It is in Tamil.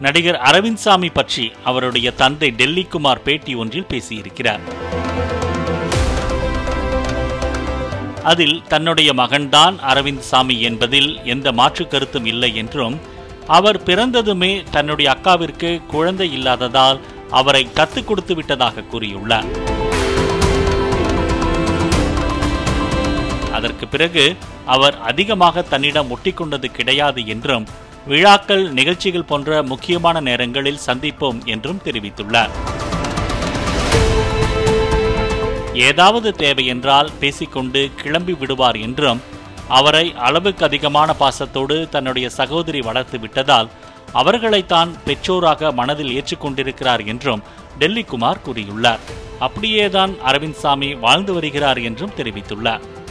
நடிகர் அரவிந்த் சாமி பற்றி அவருடைய தந்தை டெல்லி குமார் பேட்டி ஒன்றில் பேசியிருக்கிறார் அதில் தன்னுடைய மகன்தான் அரவிந்த் சாமி என்பதில் எந்த மாற்று கருத்தும் இல்லை என்றும் அவர் பிறந்ததுமே தன்னுடைய அக்காவிற்கு குழந்தை இல்லாததால் அவரை கத்துக் கொடுத்து விட்டதாக கூறியுள்ளார் அதற்கு பிறகு அவர் அதிகமாக தன்னிடம் ஒட்டிக்கொண்டது கிடையாது என்றும் விழாக்கள் நிகழ்ச்சிகள் போன்ற முக்கியமான நேரங்களில் சந்திப்போம் என்றும் தெரிவித்துள்ளார் ஏதாவது தேவை என்றால் பேசிக்கொண்டு கிளம்பி விடுவார் என்றும் அவரை அளவுக்கு அதிகமான பாசத்தோடு தன்னுடைய சகோதரி வளர்த்து விட்டதால் அவர்களைத்தான் பெற்றோராக மனதில் ஏற்றுக்கொண்டிருக்கிறார் என்றும் டெல்லி குமார் கூறியுள்ளார் அப்படியேதான் அரவிந்த் சாமி வாழ்ந்து வருகிறார் என்றும் தெரிவித்துள்ளார்